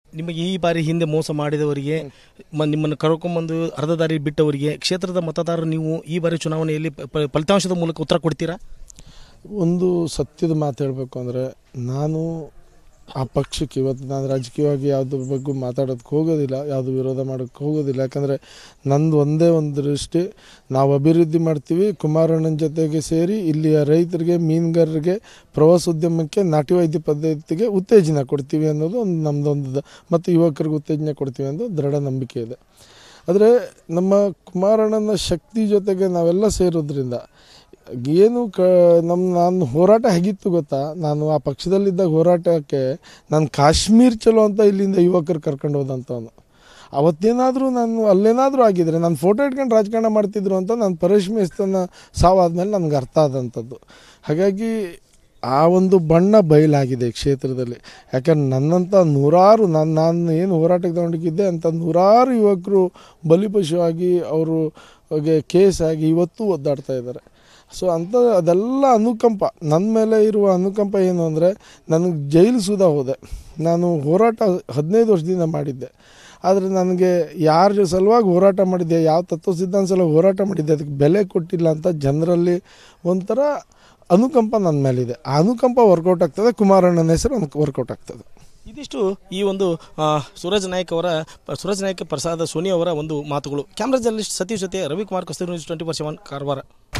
ನಿಮಗೆ ಈ ಬಾರಿ ಹಿಂದೆ ಮೋಸ ಮಾಡಿದವರಿಗೆ ಮ- ನಿಮ್ಮನ್ನು ಕರ್ಕೊಂಬಂದು ಅರ್ಧ ದಾರಿ ಬಿಟ್ಟವರಿಗೆ ಕ್ಷೇತ್ರದ ಮತದಾರರು ನೀವು ಈ ಬಾರಿ ಚುನಾವಣೆಯಲ್ಲಿ ಪ- ಪ- ಫಲಿತಾಂಶದ ಮೂಲಕ ಉತ್ತರ ಕೊಡ್ತೀರಾ ಒಂದು ಸತ್ಯದ ಮಾತು ಹೇಳಬೇಕು ಅಂದರೆ ನಾನು ಆ ಪಕ್ಷಕ್ಕೆ ಇವತ್ತು ನಾನು ರಾಜಕೀಯವಾಗಿ ಯಾವುದ್ರ ಬಗ್ಗೆ ಮಾತಾಡೋದಕ್ಕೆ ಹೋಗೋದಿಲ್ಲ ಯಾವುದು ವಿರೋಧ ಮಾಡೋಕ್ಕೆ ಹೋಗೋದಿಲ್ಲ ಯಾಕಂದರೆ ನಂದು ಒಂದೇ ಒಂದು ದೃಷ್ಟಿ ನಾವು ಅಭಿವೃದ್ಧಿ ಮಾಡ್ತೀವಿ ಕುಮಾರಣ್ಣನ ಜೊತೆಗೆ ಸೇರಿ ಇಲ್ಲಿಯ ರೈತರಿಗೆ ಮೀನುಗಾರರಿಗೆ ಪ್ರವಾಸೋದ್ಯಮಕ್ಕೆ ನಾಟಿ ವೈದ್ಯ ಪದ್ಧತಿಗೆ ಉತ್ತೇಜನ ಕೊಡ್ತೀವಿ ಅನ್ನೋದು ಒಂದು ನಮ್ಮದೊಂದು ಮತ್ತು ಯುವಕರಿಗೆ ಉತ್ತೇಜನ ಕೊಡ್ತೀವಿ ಅನ್ನೋದು ದೃಢ ನಂಬಿಕೆ ಇದೆ ಆದರೆ ನಮ್ಮ ಕುಮಾರಣ್ಣನ ಶಕ್ತಿ ಜೊತೆಗೆ ನಾವೆಲ್ಲ ಸೇರೋದ್ರಿಂದ ಏನು ಕ ನಮ್ಮ ನಾನು ಹೋರಾಟ ಹೇಗಿತ್ತು ಗೊತ್ತಾ ನಾನು ಆ ಪಕ್ಷದಲ್ಲಿದ್ದಾಗ ಹೋರಾಟಕ್ಕೆ ನಾನು ಕಾಶ್ಮೀರ್ ಚಲೋ ಅಂತ ಇಲ್ಲಿಂದ ಯುವಕರು ಕರ್ಕೊಂಡು ಹೋದಂಥವನು ಅವತ್ತೇನಾದರೂ ನಾನು ಅಲ್ಲೇನಾದರೂ ಆಗಿದ್ರೆ ನಾನು ಫೋಟೋ ಇಟ್ಕೊಂಡು ರಾಜಕಾರಣ ಮಾಡ್ತಿದ್ರು ಅಂತ ನಾನು ಪರೇಶ್ ಮೇಸ್ತನ ಸಾವಾದ್ಮೇಲೆ ನನಗೆ ಅರ್ಥ ಆದಂಥದ್ದು ಹಾಗಾಗಿ ಆ ಒಂದು ಬಣ್ಣ ಬಯಲಾಗಿದೆ ಈ ಕ್ಷೇತ್ರದಲ್ಲಿ ಯಾಕಂದ್ರೆ ನನ್ನಂಥ ನೂರಾರು ನಾನು ನಾನು ಏನು ಹೋರಾಟಕ್ಕೆ ತಗೊಂಡಿದ್ದೆ ಅಂತ ನೂರಾರು ಯುವಕರು ಬಲಿಪಶುವಾಗಿ ಅವರು ಕೇಸ್ ಆಗಿ ಇವತ್ತು ಒದ್ದಾಡ್ತಾ ಇದ್ದಾರೆ ಸೊ ಅಂಥ ಅದೆಲ್ಲ ಅನುಕಂಪ ನನ್ನ ಮೇಲೆ ಇರುವ ಅನುಕಂಪ ಏನು ಅಂದರೆ ನನಗೆ ಜೈಲು ಸುಧಾ ಹೋದೆ ನಾನು ಹೋರಾಟ ಹದಿನೈದು ವರ್ಷದಿಂದ ಮಾಡಿದ್ದೆ ಆದರೆ ನನಗೆ ಯಾರ ಸಲುವಾಗಿ ಹೋರಾಟ ಮಾಡಿದ್ದೆ ಯಾವ ತತ್ವ ಸಿದ್ಧಾಂತ ಸಲುವಾಗಿ ಹೋರಾಟ ಮಾಡಿದ್ದೆ ಅದಕ್ಕೆ ಬೆಲೆ ಕೊಟ್ಟಿಲ್ಲ ಅಂತ ಜನರಲ್ಲಿ ಒಂಥರ ಅನುಕಂಪ ನನ್ನ ಮೇಲಿದೆ ಆ ಅನುಕಂಪ ವರ್ಕೌಟ್ ಆಗ್ತದೆ ಕುಮಾರಣ್ಣನ ಹೆಸರು ವರ್ಕೌಟ್ ಆಗ್ತದೆ ಇದಿಷ್ಟು ಈ ಒಂದು ಆ, ಸೂರಜ್ ನಾಯ್ಕ್ ಅವರ ಸೂರಜ್ ನಾಯ್ಕ್ ಪ್ರಸಾದ ಸೋನಿ ಅವರ ಒಂದು ಮಾತುಗಳು ಕ್ಯಾಮ್ರಾ ಜರ್ನಲಿಸ್ಟ್ ಸತೀಶ್ ಜೊತೆ Ravikumar Kasturi news twenty four seven Karwar